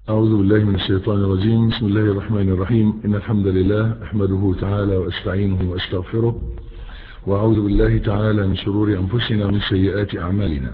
أعوذ بالله من الشيطان الرجيم بسم الله الرحمن الرحيم إن الحمد لله أحمده تعالى وأستعينه وأستغفره وأعوذ بالله تعالى من شرور أنفسنا ومن سيئات أعمالنا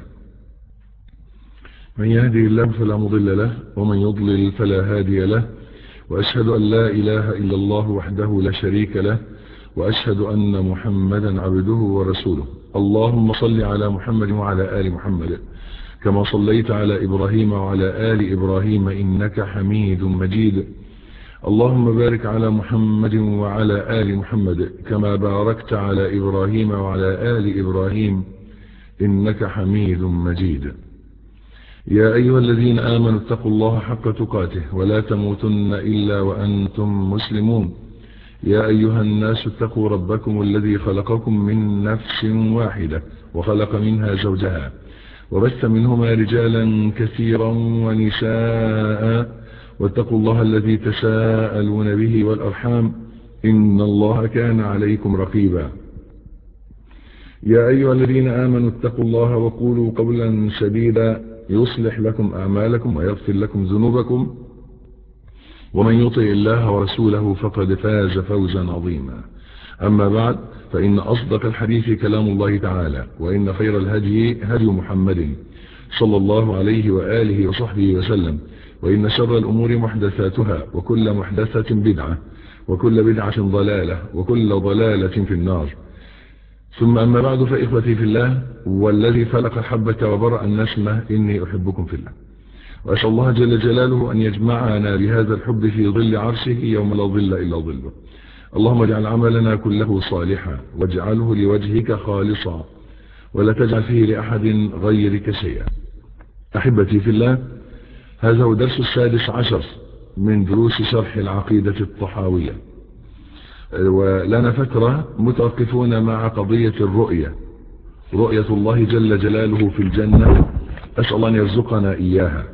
من يهدي الله فلا مضل له ومن يضلل فلا هادي له وأشهد أن لا إله إلا الله وحده لا شريك له وأشهد أن محمدا عبده ورسوله اللهم صل على محمد وعلى آل محمد كما صليت على إبراهيم وعلى آل إبراهيم إنك حميد مجيد اللهم بارك على محمد وعلى آل محمد كما باركت على إبراهيم وعلى آل إبراهيم إنك حميد مجيد يا أيها الذين آمنوا اتقوا الله حق تقاته ولا تموتن إلا وأنتم مسلمون يا أيها الناس اتقوا ربكم الذي خلقكم من نفس واحدة وخلق منها زوجها وبث منهما رجالا كثيرا ونساء واتقوا الله الذي تساءلون به والأرحام إن الله كان عليكم رقيبا يا أيها الذين آمنوا اتقوا الله وقولوا قولا سديدا يصلح لكم أعمالكم ويغفر لكم ذنوبكم ومن يطع الله ورسوله فقد فاز فوزا عظيما أما بعد فإن أصدق الحديث كلام الله تعالى وإن خير الهدي هدي محمد صلى الله عليه وآله وصحبه وسلم وإن شر الأمور محدثاتها وكل محدثة بدعة وكل بدعة ضلالة وكل ضلالة في النار ثم أما بعد فإخوتي في الله والذي فلق الحبة وبرأ النسمة إني أحبكم في الله وأسأل الله جل جلاله أن يجمعنا بهذا الحب في ظل عرشه يوم لا ظل إلا ظله اللهم اجعل عملنا كله صالحا واجعله لوجهك خالصا ولا تجعل فيه لأحد غيرك شيئا أحبتي في الله هذا هو درس السادس عشر من دروس شرح العقيدة الطحاوية ولنا فترة متوقفون مع قضية الرؤية رؤية الله جل جلاله في الجنة أسأل الله أن يرزقنا إياها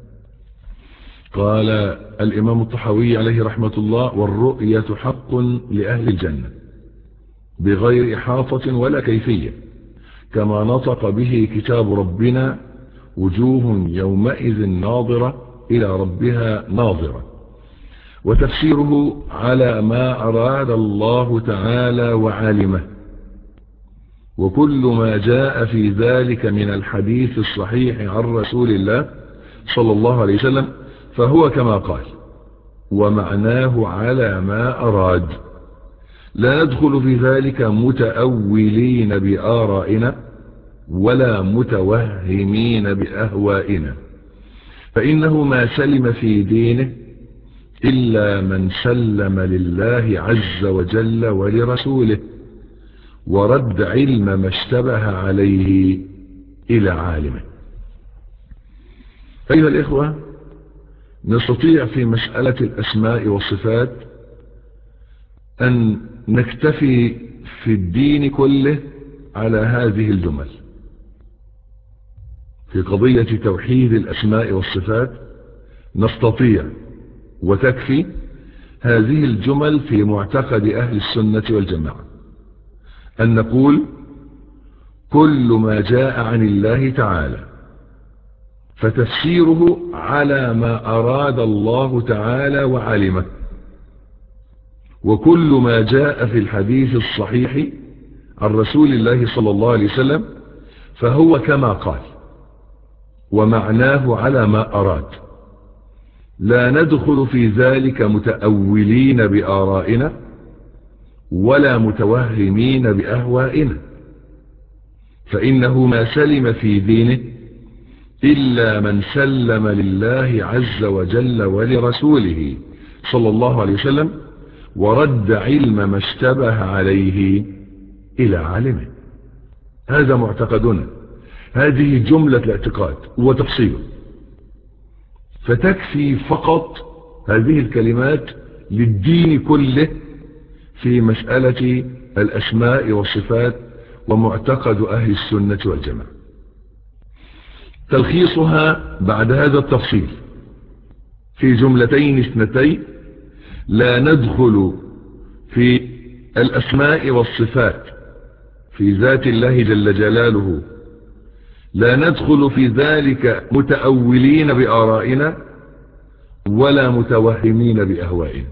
قال الإمام الطحاوي عليه رحمة الله والرؤية حق لأهل الجنة بغير إحاطة ولا كيفية كما نطق به كتاب ربنا وجوه يومئذ ناظرة إلى ربها ناظرة وتفسيره على ما أراد الله تعالى وعالمه وكل ما جاء في ذلك من الحديث الصحيح عن رسول الله صلى الله عليه وسلم فهو كما قال ومعناه على ما أراد لا ندخل في ذلك متأولين بآرائنا ولا متوهمين بأهوائنا فإنه ما سلم في دينه إلا من سلم لله عز وجل ولرسوله ورد علم ما اشتبه عليه إلى عالمه أيها الإخوة نستطيع في مسألة الأسماء والصفات أن نكتفي في الدين كله على هذه الجمل في قضية توحيد الأسماء والصفات نستطيع وتكفي هذه الجمل في معتقد أهل السنة والجماعة أن نقول كل ما جاء عن الله تعالى فتفسيره على ما أراد الله تعالى وعلمه وكل ما جاء في الحديث الصحيح عن رسول الله صلى الله عليه وسلم فهو كما قال ومعناه على ما أراد لا ندخل في ذلك متأولين بآرائنا ولا متوهمين بأهوائنا فإنه ما سلم في دينه إلا من سلم لله عز وجل ولرسوله صلى الله عليه وسلم ورد علم ما اشتبه عليه إلى عالمه هذا معتقدنا هذه جملة الاعتقاد وتفصيله فتكفي فقط هذه الكلمات للدين كله في مسألة الأسماء والصفات ومعتقد أهل السنة والجماعة تلخيصها بعد هذا التفصيل في جملتين اثنتين لا ندخل في الأسماء والصفات في ذات الله جل جلاله لا ندخل في ذلك متأولين بآرائنا ولا متوهمين بأهوائنا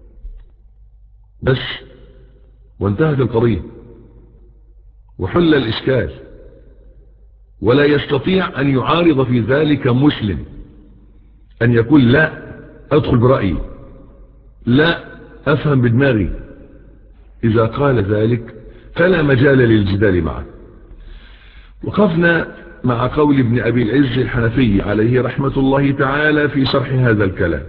بس وانتهت القضية وحل الإشكال ولا يستطيع أن يعارض في ذلك مسلم أن يقول لا أدخل برأيي لا أفهم بدماغي إذا قال ذلك فلا مجال للجدال معه وقفنا مع قول ابن أبي العز الحنفي عليه رحمة الله تعالى في شرح هذا الكلام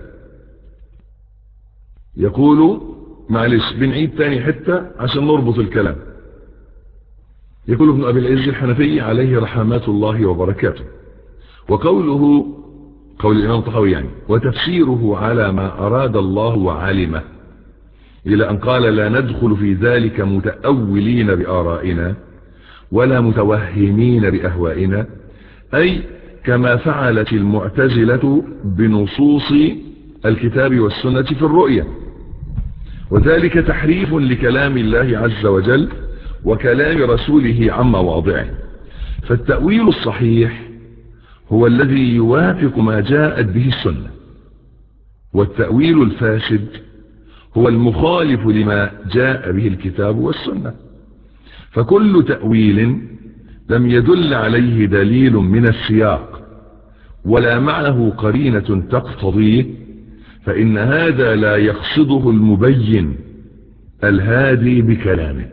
يقول معلش بنعيد تاني حتة عشان نربط الكلام يقول ابن أبي العز الحنفي عليه رحمات الله وبركاته وقوله قول الإمام طحوي يعني وتفسيره على ما أراد الله وعلمه إلى أن قال لا ندخل في ذلك متأولين بآرائنا ولا متوهمين بأهوائنا أي كما فعلت المعتزلة بنصوص الكتاب والسنة في الرؤية وذلك تحريف لكلام الله عز وجل وكلام رسوله عن مواضعه فالتأويل الصحيح هو الذي يوافق ما جاءت به السنة والتأويل الفاسد هو المخالف لما جاء به الكتاب والسنة فكل تأويل لم يدل عليه دليل من السياق ولا معه قرينة تقتضيه فإن هذا لا يقصده المبين الهادي بكلامه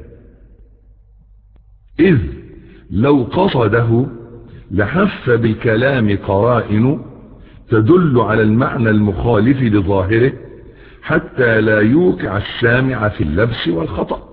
إذ لو قصده لحف بالكلام قرائن تدل على المعنى المخالف لظاهره حتى لا يوقع السامع في اللبس والخطأ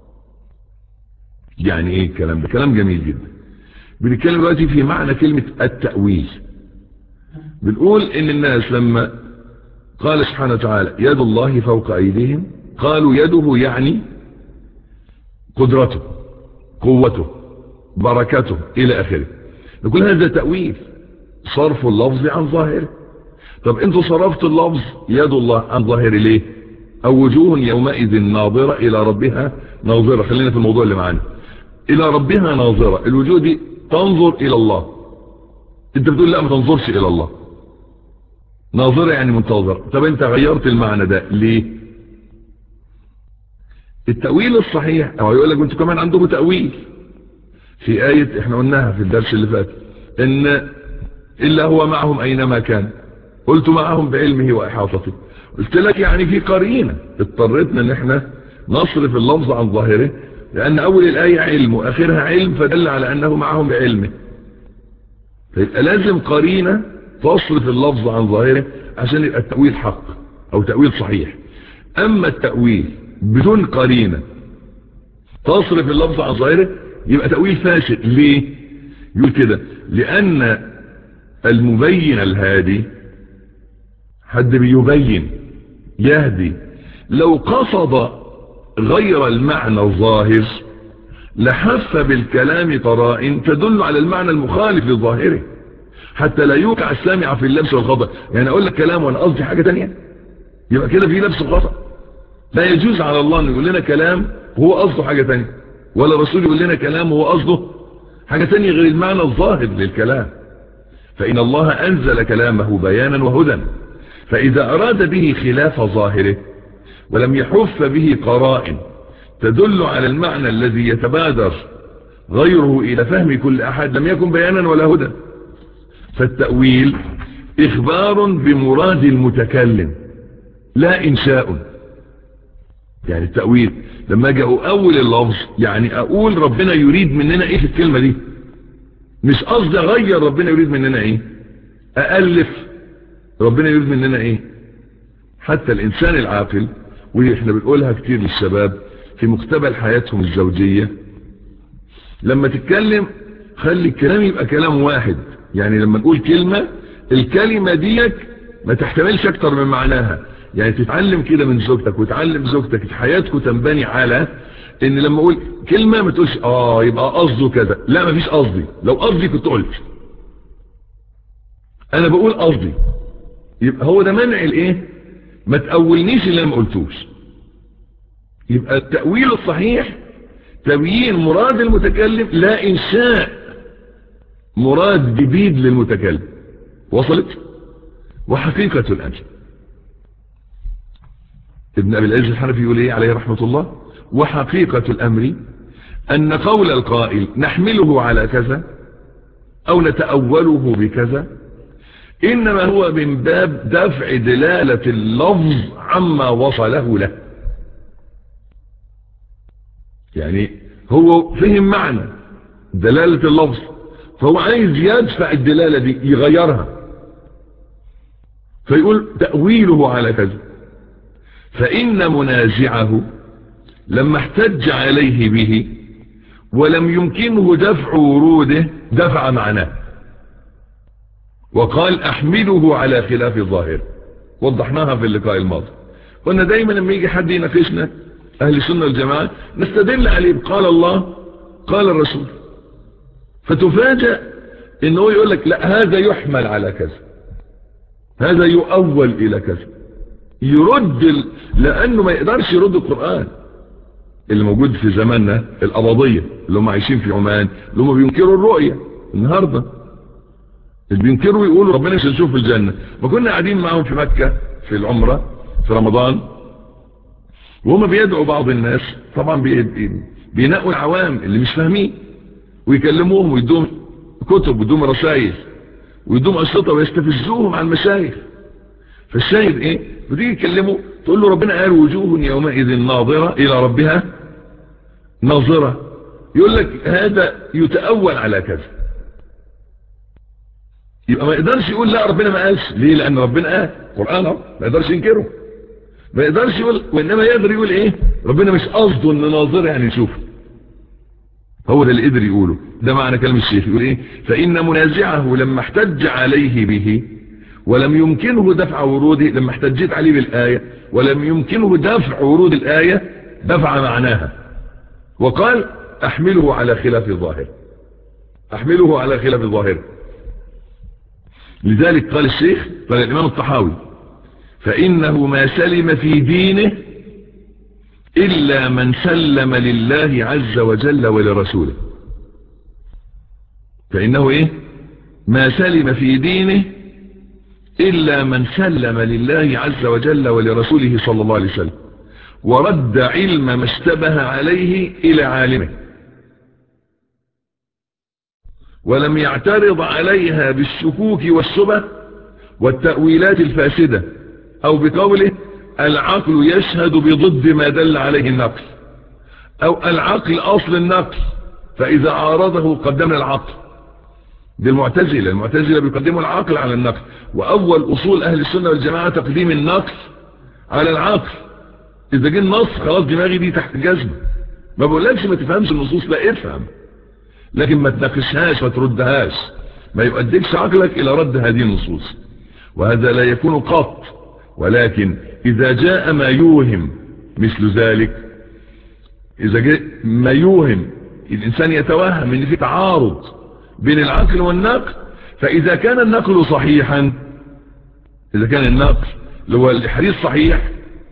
يعني ايه الكلام ده كلام جميل جدا بنتكلم دلوقتي في معنى كلمة التأويل بنقول ان الناس لما قال سبحانه وتعالى يد الله فوق ايديهم قالوا يده يعني قدرته قوته بركته الى اخره نقول هذا تأويل صرف اللفظ عن ظاهره طب انتوا صرفتوا اللفظ يد الله عن ظاهره ليه او وجوه يومئذ ناظرة الى ربها ناظرة خلينا في الموضوع اللي معانا الى ربها ناظرة الوجوه دي تنظر الى الله انت بتقول لا ما تنظرش الى الله ناظرة يعني منتظرة طب انت غيرت المعنى ده ليه التأويل الصحيح او يقول لك انتوا كمان عندكم تأويل في آية احنا قلناها في الدرس اللي فات ان الا هو معهم اينما كان قلت معهم بعلمه واحاطته قلت لك يعني في قرينة اضطرتنا ان احنا نصرف اللفظ عن ظاهره لان اول الاية علم واخرها علم فدل على انه معهم بعلمه فيبقى لازم قرينة تصرف اللفظ عن ظاهره عشان يبقى التأويل حق او تأويل صحيح اما التأويل بدون قرينة تصرف اللفظ عن ظاهره يبقى تأويل فاسد ليه يقول كده لان المبين الهادي حد بيبين يهدي لو قصد غير المعنى الظاهر لحف بالكلام قرائن تدل على المعنى المخالف لظاهره حتى لا يوقع السامع في اللبس والخطأ يعني اقول لك كلام وانا قصدي حاجة تانية يبقى كده في لبس وخطأ لا يجوز على الله ان يقول لنا كلام وهو قصده حاجة تانية ولا الرسول يقول لنا كلام وهو قصده حاجة تانية غير المعنى الظاهر للكلام فإن الله أنزل كلامه بيانا وهدى فإذا أراد به خلاف ظاهره ولم يحف به قرائن تدل على المعنى الذي يتبادر غيره إلى فهم كل أحد لم يكن بيانا ولا هدى فالتأويل إخبار بمراد المتكلم لا إنشاء يعني التأويل لما اجي أول اللفظ يعني أقول ربنا يريد مننا إيه في الكلمة دي مش قصدي أغير ربنا يريد مننا إيه أألف ربنا يريد مننا إيه حتى الإنسان العاقل وإحنا بنقولها كتير للشباب في مقتبل حياتهم الزوجية لما تتكلم خلي الكلام يبقى كلام واحد يعني لما نقول كلمة الكلمة ديك ما تحتملش اكتر من معناها يعني تتعلم كده من زوجتك وتعلم زوجتك حياتكم تنبني على ان لما اقول كلمة ما تقولش اه يبقى قصده كذا لا ما فيش قصدي لو قصدي كنت قلت انا بقول قصدي يبقى هو ده منع الايه ما تأولنيش اللي انا ما قلتوش يبقى التأويل الصحيح تبيين مراد المتكلم لا انشاء مراد جديد للمتكلم وصلت وحقيقة الامر ابن أبي العز الحنفي يقول إيه عليه رحمة الله وحقيقة الأمر أن قول القائل نحمله على كذا أو نتأوله بكذا إنما هو من باب دفع دلالة اللفظ عما وصله له يعني هو فهم معنى دلالة اللفظ فهو عايز يدفع الدلالة دي يغيرها فيقول تأويله على كذا فإن منازعه لما احتج عليه به ولم يمكنه دفع وروده دفع معناه وقال احمله على خلاف الظاهر وضحناها في اللقاء الماضي قلنا دايما لما يجي حد يناقشنا اهل السنة والجماعة نستدل عليه قال الله قال الرسول فتفاجأ انه يقول لك لا هذا يحمل على كذا هذا يؤول الى كذا يرد ال... لانه ما يقدرش يرد القرآن اللي موجود في زماننا القبضية اللي هم عايشين في عمان اللي هم بينكروا الرؤية النهاردة اللي بينكروا يقولوا ربنا مش هنشوف في الجنة ما كنا قاعدين معهم في مكة في العمرة في رمضان وهم بيدعوا بعض الناس طبعا بي... بينقوا العوام اللي مش فاهمين ويكلموهم ويدوم كتب ويدوم رسائل ويدوم أشرطة ويستفزوهم عن المشايخ فالشاهد ايه بتيجي تكلمه تقول له ربنا قال وجوه يومئذ ناظرة الى ربها ناظرة يقول لك هذا يتأول على كذا يبقى ما يقدرش يقول لا ربنا ما قالش ليه لان ربنا قال قرآن ما يقدرش ينكره ما يقدرش يقول وانما يقدر يقول ايه ربنا مش قصده ان ناظرة يعني نشوفه هو ده اللي قدر يقوله ده معنى كلام الشيخ يقول ايه فان منازعه لما احتج عليه به ولم يمكنه دفع وروده لما احتجيت عليه بالآية ولم يمكنه دفع ورود الآية دفع معناها وقال احمله على خلاف الظاهر احمله على خلاف الظاهر لذلك قال الشيخ قال الامام الطحاوي فانه ما سلم في دينه الا من سلم لله عز وجل ولرسوله فانه ايه ما سلم في دينه إلا من سلم لله عز وجل ولرسوله صلى الله عليه وسلم ورد علم ما اشتبه عليه إلى عالمه ولم يعترض عليها بالشكوك والشبه والتأويلات الفاسدة أو بقوله العقل يشهد بضد ما دل عليه النقل أو العقل أصل النقل فإذا عارضه قدمنا العقل دي المعتزلة المعتزلة بيقدموا العقل على النقل وأول أصول أهل السنة والجماعة تقديم النقل على العقل إذا جه النص خلاص دماغي دي تحت جزمة ما بقولكش ما تفهمش النصوص لا افهم لكن ما تناقشهاش ما تردهاش ما يؤديكش عقلك إلى رد هذه النصوص وهذا لا يكون قط ولكن إذا جاء ما يوهم مثل ذلك إذا جاء ما يوهم الإنسان يتوهم أن في تعارض بين العقل والنقل فإذا كان النقل صحيحا إذا كان النقل اللي هو الحديث صحيح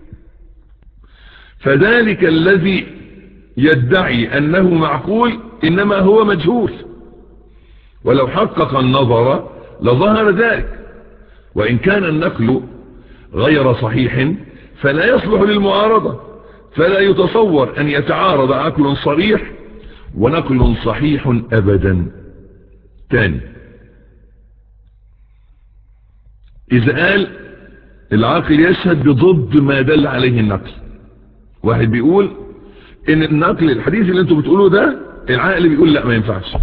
فذلك الذي يدعي أنه معقول إنما هو مجهول ولو حقق النظر لظهر ذلك وإن كان النقل غير صحيح فلا يصلح للمعارضة فلا يتصور أن يتعارض عقل صريح ونقل صحيح أبدا تاني إذا قال العقل يشهد بضد ما دل عليه النقل واحد بيقول ان النقل الحديث اللي انتوا بتقولوه ده العقل بيقول لا ما ينفعش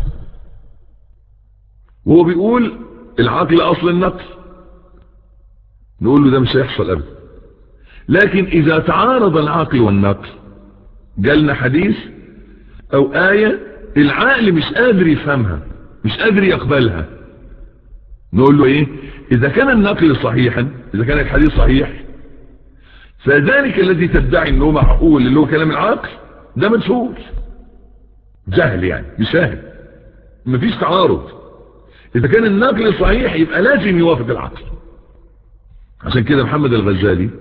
وهو بيقول العقل اصل النقل نقول له ده مش هيحصل ابدا لكن اذا تعارض العقل والنقل جالنا حديث او آية العقل مش قادر يفهمها مش قادر يقبلها نقول له ايه اذا كان النقل صحيحا اذا كان الحديث صحيح فذلك الذي تدعي انه معقول اللي هو كلام العقل ده مجهول جهل يعني مش فاهم مفيش تعارض اذا كان النقل صحيح يبقى لازم يوافق العقل عشان كده محمد الغزالي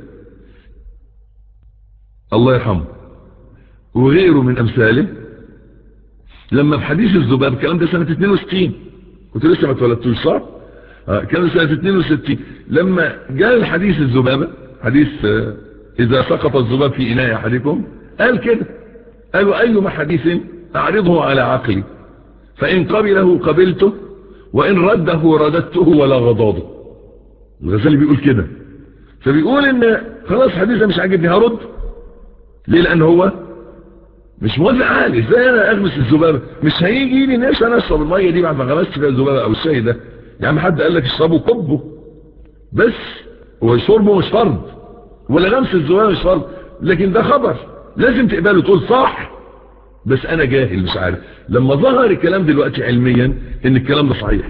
الله يرحمه وغيره من امثاله لما في حديث الذباب الكلام ده سنة 62 كنت لسه ما اتولدتوش صح كان سنة 62 لما جاء الحديث الذبابة حديث اذا سقط الذباب في اناء احدكم قال كده قالوا ايما حديث اعرضه على عقلي فان قبله قبلته وان رده رددته ولا غضاضه الغزالي بيقول كده فبيقول ان خلاص حديث ده مش عاجبني هرد ليه لان هو مش موافق عالي ازاي انا اغمس الذبابه مش هيجي لي نفسي انا اشرب الميه دي بعد ما غمست فيها الذبابه او الشاي ده يا عم حد قال لك اشربه كبه بس هو شربه مش فرض ولا غمس الذبابه مش فرض لكن ده خبر لازم تقبله تقول صح بس انا جاهل مش عارف لما ظهر الكلام دلوقتي علميا ان الكلام ده صحيح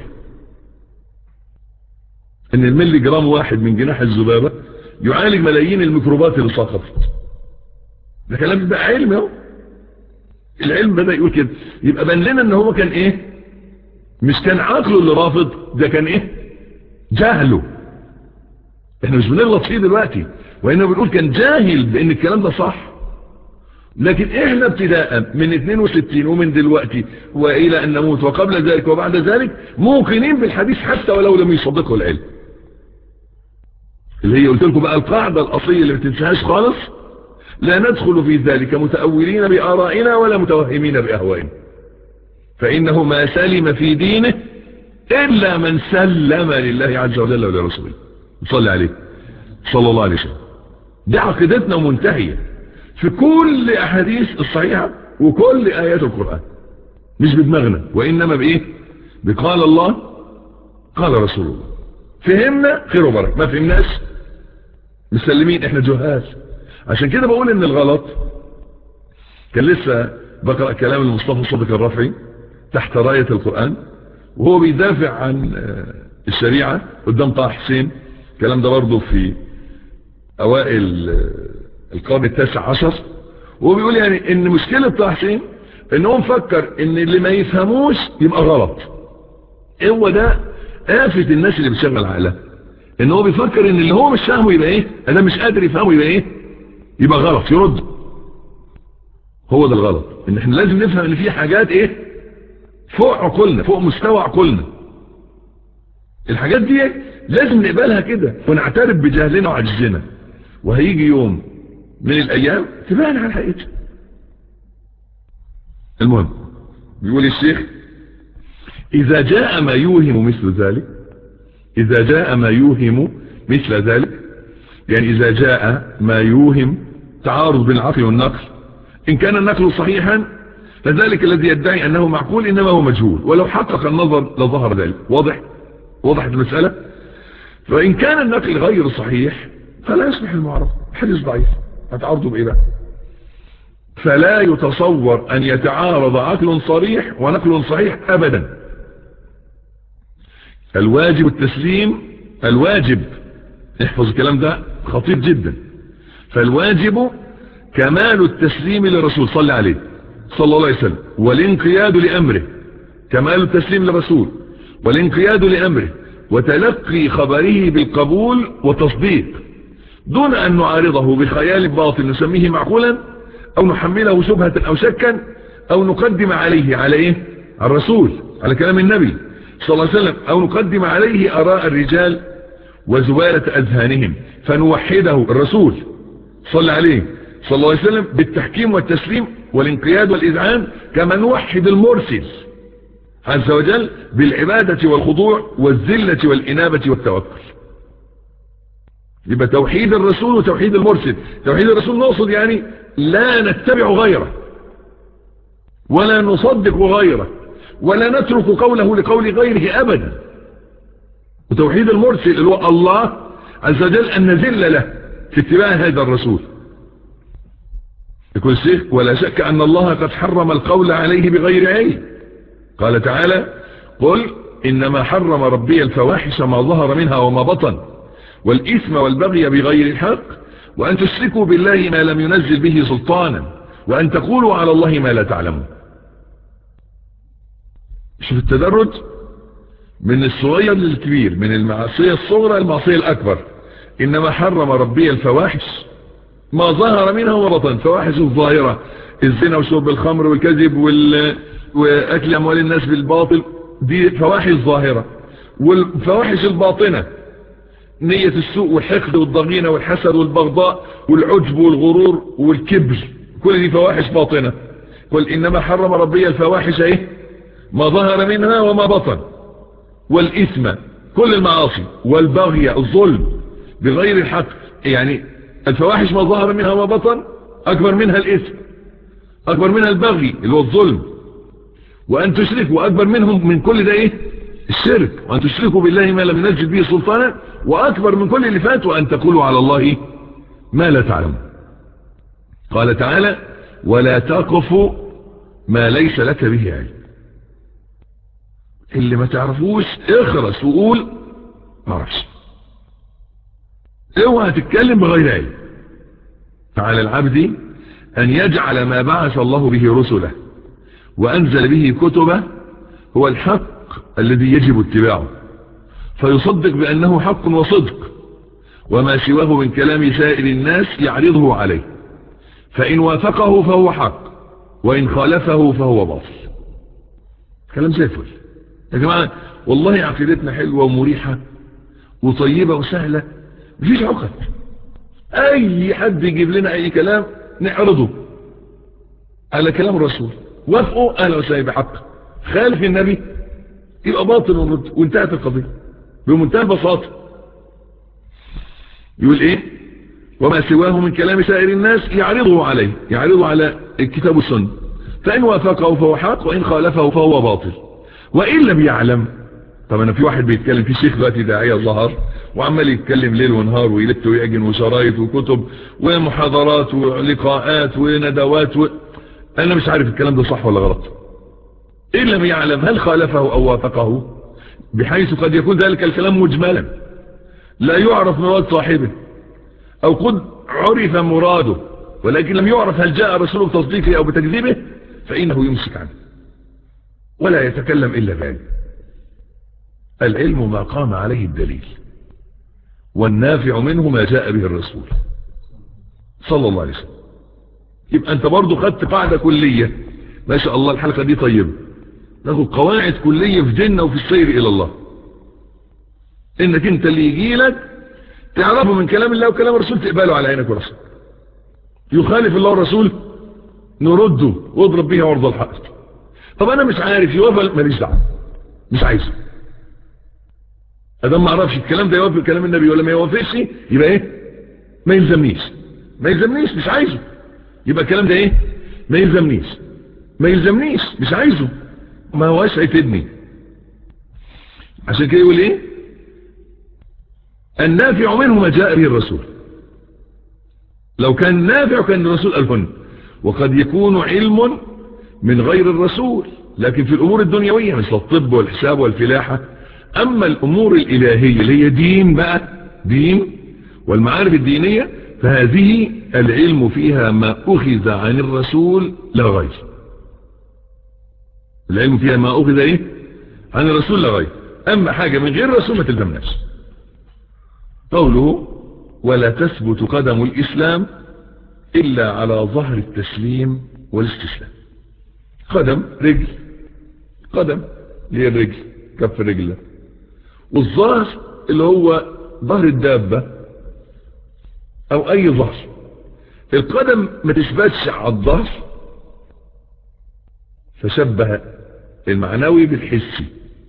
ان الملي جرام واحد من جناح الذبابه يعالج ملايين الميكروبات اللي سقطت ده كلام بقى علمي اهو العلم بدأ يقول كده يبقى بان لنا ان هو كان ايه مش كان عقله اللي رافض ده كان ايه جهله احنا مش بنغلط فيه دلوقتي وانه بنقول كان جاهل بان الكلام ده صح لكن احنا ابتداء من 62 ومن دلوقتي والى ان نموت وقبل ذلك وبعد ذلك موقنين بالحديث حتى ولو لم يصدقه العلم اللي هي قلت لكم بقى القاعدة الاصلية اللي ما تنساهاش خالص لا ندخل في ذلك متأولين بآرائنا ولا متوهمين بأهوائنا فإنه ما سلم في دينه إلا من سلم لله عز وجل ولرسوله صلى عليه صلى الله عليه وسلم دي عقيدتنا منتهية في كل أحاديث الصحيحة وكل آيات القرآن مش بدماغنا وإنما بإيه بقال الله قال رسول الله فهمنا خير وبركة ما فهمناش مسلمين احنا جهاز عشان كده بقول ان الغلط كان لسه بقرأ كلام المصطفى صدق الرفعي تحت راية القرآن وهو بيدافع عن الشريعة قدام طه حسين الكلام ده برضه في اوائل القرن التاسع عشر وهو بيقول يعني ان مشكلة طه حسين ان هو مفكر ان اللي ما يفهموش يبقى غلط هو ده آفة الناس اللي بتشغل عقلها ان هو بيفكر ان اللي هو مش فاهمه يبقى ايه انا مش قادر يفهمه يبقى ايه يبقى غلط يرد هو ده الغلط ان احنا لازم نفهم ان في حاجات ايه فوق عقولنا فوق مستوى عقولنا الحاجات دي لازم نقبلها كده ونعترف بجهلنا وعجزنا وهيجي يوم من الايام تبان على حقيقتها المهم بيقول الشيخ اذا جاء ما يوهم مثل ذلك اذا جاء ما يوهم مثل ذلك يعني اذا جاء ما يوهم تعارض بين العقل والنقل ان كان النقل صحيحا فذلك الذي يدعي انه معقول انما هو مجهول ولو حقق النظر لظهر ذلك واضح وضحت المسألة فان كان النقل غير صحيح فلا يصبح المعرض حديث ضعيف هتعرضه بايه بقى فلا يتصور ان يتعارض عقل صريح ونقل صحيح ابدا الواجب التسليم الواجب احفظ الكلام ده خطير جدا فالواجب كمال التسليم للرسول صلى عليه صلى الله عليه وسلم والانقياد لأمره كمال التسليم للرسول والانقياد لأمره وتلقي خبره بالقبول والتصديق دون أن نعارضه بخيال باطل نسميه معقولا أو نحمله شبهة أو شكا أو نقدم عليه على إيه على الرسول على كلام النبي صلى الله عليه وسلم أو نقدم عليه أراء الرجال وزوالة أذهانهم فنوحده الرسول صلى عليه صلى الله عليه وسلم بالتحكيم والتسليم والانقياد والإذعان كما نوحد المرسل عز وجل بالعبادة والخضوع والذلة والإنابة والتوكل يبقى توحيد الرسول وتوحيد المرسل توحيد الرسول نقصد يعني لا نتبع غيره ولا نصدق غيره ولا نترك قوله لقول غيره أبدا وتوحيد المرسل اللي هو الله عز وجل أن نذل له في اتباع هذا الرسول يقول الشيخ ولا شك أن الله قد حرم القول عليه بغير علم قال تعالى قل إنما حرم ربي الفواحش ما ظهر منها وما بطن والإثم والبغي بغير الحق وأن تشركوا بالله ما لم ينزل به سلطانا وأن تقولوا على الله ما لا تعلمون شوف التدرج من الصغير للكبير من المعصية الصغرى المعصية الأكبر إنما حرم ربي الفواحش ما ظهر منها وبطن فواحش الظاهرة الزنا وشرب الخمر والكذب وال... وأكل أموال الناس بالباطل دي فواحش ظاهرة والفواحش الباطنة نية السوء والحقد والضغينة والحسد والبغضاء والعجب والغرور والكبر كل دي فواحش باطنة قل إنما حرم ربي الفواحش ايه ما ظهر منها وما بطن والإثم كل المعاصي والبغي الظلم بغير الحق يعني الفواحش ما ظهر منها وما بطن أكبر منها الإثم أكبر منها البغي اللي هو الظلم وأن تشركوا أكبر منهم من كل ده إيه الشرك وأن تشركوا بالله ما لم ينزل به سلطانا وأكبر من كل اللي فات وأن تقولوا على الله إيه؟ ما لا تعلمون قال تعالى ولا تقف ما ليس لك به علم اللي ما تعرفوش اخرس وقول ما اعرفش اوعى تتكلم بغير علم فعلى العبد ان يجعل ما بعث الله به رسله وانزل به كتبه هو الحق الذي يجب اتباعه فيصدق بانه حق وصدق وما سواه من كلام سائر الناس يعرضه عليه فان وافقه فهو حق وان خالفه فهو باطل كلام زي الفل يا جماعة والله عقيدتنا حلوة ومريحة وطيبة وسهلة مفيش عقد اي حد يجيب لنا اي كلام نعرضه على كلام الرسول وافقوا اهلا وسهلا بحق خالف النبي يبقى باطل ونرد وانتهت القضية بمنتهى البساطة يقول ايه وما سواه من كلام سائر الناس يعرضه عليه يعرضه على الكتاب والسنة فإن وافقه فهو حق وإن خالفه فهو باطل وإن لم يعلم طب أنا في واحد بيتكلم في شيخ دلوقتي داعية ظهر وعمال يتكلم ليل ونهار ويلت ويأجن وشرايط وكتب ومحاضرات ولقاءات وندوات و... أنا مش عارف الكلام ده صح ولا غلط إن لم يعلم هل خالفه أو وافقه بحيث قد يكون ذلك الكلام مجملا لا يعرف مراد صاحبه أو قد عرف مراده ولكن لم يعرف هل جاء رسوله بتصديقه أو بتكذيبه فإنه يمسك عنه ولا يتكلم إلا بعلم العلم ما قام عليه الدليل والنافع منه ما جاء به الرسول صلى الله عليه وسلم يبقى انت برضو خدت قاعدة كلية ما شاء الله الحلقة دي طيبة ناخد قواعد كلية في ديننا وفي السير الى الله انك انت اللي يجي لك تعرفه من كلام الله وكلام الرسول تقبله على عينك وراسك يخالف الله والرسول نرده واضرب بيها وارض الحائط طب انا مش عارف يوافق ماليش دعوه مش عايزه ادام ما اعرفش الكلام ده يوافق كلام النبي ولا ما يوافقش يبقى ايه ما يلزمنيش ما يلزمنيش مش عايزه يبقى الكلام ده ايه ما يلزمنيش ما يلزمنيش مش عايزه ما هواش هيفيدني عشان كده يقول ايه النافع منه ما جاء به الرسول لو كان نافع كان الرسول ألفن وقد يكون علم من غير الرسول لكن في الأمور الدنيوية مثل الطب والحساب والفلاحة أما الأمور الإلهية اللي هي دين بقى دين والمعارف الدينية فهذه العلم فيها ما أخذ عن الرسول لا غير العلم فيها ما أخذ إيه عن الرسول لا غير أما حاجة من غير الرسول ما تلزمناش قوله ولا تثبت قدم الإسلام إلا على ظهر التسليم والاستسلام قدم رجل قدم اللي هي الرجل كف الرجل والظهر اللي هو ظهر الدابة او اي ظهر القدم ما تثبتش على الظهر فشبه المعنوي بالحسي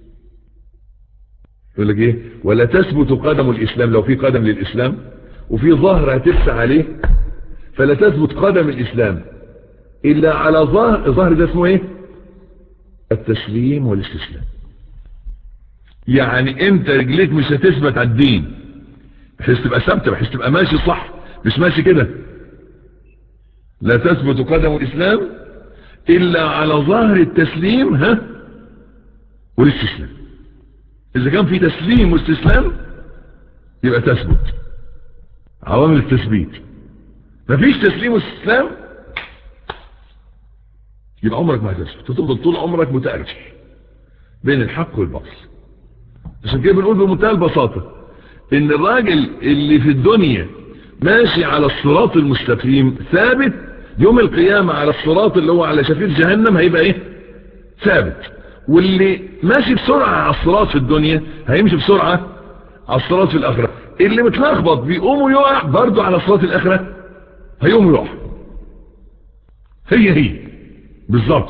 يقول لك ايه ولا تثبت قدم الاسلام لو في قدم للاسلام وفي ظهر هترسى عليه فلا تثبت قدم الاسلام الا على ظهر الظهر ده اسمه ايه التسليم والاستسلام يعني انت رجليك مش هتثبت على الدين بحيث تبقى ثابته بحيث تبقى ماشي صح مش ماشي كده لا تثبت قدم الاسلام الا على ظهر التسليم ها والاستسلام اذا كان في تسليم واستسلام يبقى تثبت عوامل التثبيت مفيش تسليم واستسلام يبقى عمرك ما هتثبت وتفضل طول عمرك متأرجح بين الحق والباطل عشان كده بنقول بمنتهى البساطة ان الراجل اللي في الدنيا ماشي على الصراط المستقيم ثابت يوم القيامة على الصراط اللي هو على شفير جهنم هيبقى ايه ثابت واللي ماشي بسرعة على الصراط في الدنيا هيمشي بسرعة على الصراط في الاخرة اللي متلخبط بيقوم يقع برضه على صلاة الاخرة هيقوم يقع هي هي بالظبط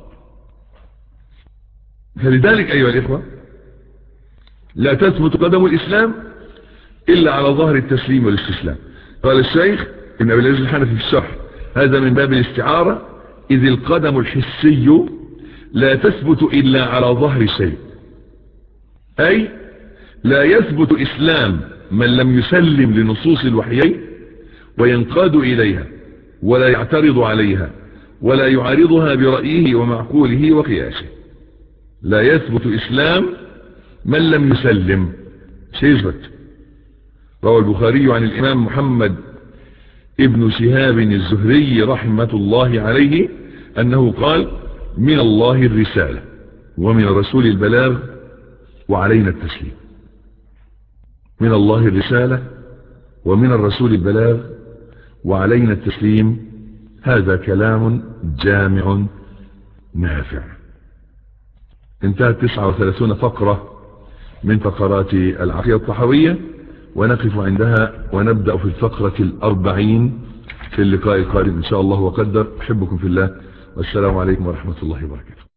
فلذلك ايها الاخوة لا تثبت قدم الاسلام الا على ظهر التسليم والاستسلام قال الشيخ ابن ابي العز الحنفي في الشرح هذا من باب الاستعارة اذ القدم الحسي لا تثبت الا على ظهر شيء اي لا يثبت اسلام من لم يسلم لنصوص الوحيين وينقاد اليها ولا يعترض عليها ولا يعارضها برأيه ومعقوله وقياسه لا يثبت اسلام من لم يسلم سيثبت روى البخاري عن الامام محمد ابن شهاب الزهري رحمة الله عليه انه قال من الله الرسالة ومن الرسول البلاغ وعلينا التسليم من الله الرسالة ومن الرسول البلاغ وعلينا التسليم هذا كلام جامع نافع انتهت 39 فقرة من فقرات العقيدة الطحوية ونقف عندها ونبدأ في الفقرة الأربعين في اللقاء القادم إن شاء الله وقدر أحبكم في الله والسلام عليكم ورحمة الله وبركاته